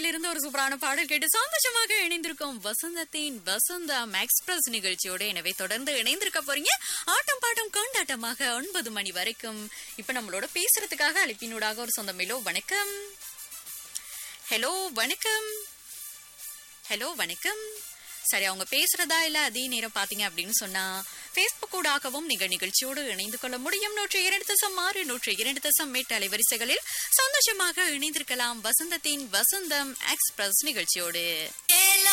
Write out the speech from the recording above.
திரையிலிருந்து ஒரு சூப்பரான பாடல் கேட்டு சந்தோஷமாக இணைந்திருக்கும் வசந்தத்தின் வசந்தம் எக்ஸ்பிரஸ் நிகழ்ச்சியோட எனவே தொடர்ந்து இணைந்திருக்க போறீங்க ஆட்டம் பாட்டம் கொண்டாட்டமாக ஒன்பது மணி வரைக்கும் இப்ப நம்மளோட பேசுறதுக்காக அழைப்பினூடாக ஒரு சொந்த மேலோ வணக்கம் ஹலோ வணக்கம் ஹலோ வணக்கம் சரி அவங்க பேசுறதா இல்ல அதே நேரம் பாத்தீங்க அப்படின்னு சொன்னா பேஸ்புக் ஊடாகவும் நிகழ் நிகழ்ச்சியோடு இணைந்து கொள்ள முடியும் நூற்றி இரண்டு தசம் ஆறு நூற்றி இரண்டு தசம் எட்டு அலைவரிசைகளில் சந்தோஷமாக இணைந்திருக்கலாம் வசந்தத்தின் வசந்தம் எக்ஸ்பிரஸ் நிகழ்ச்சியோடு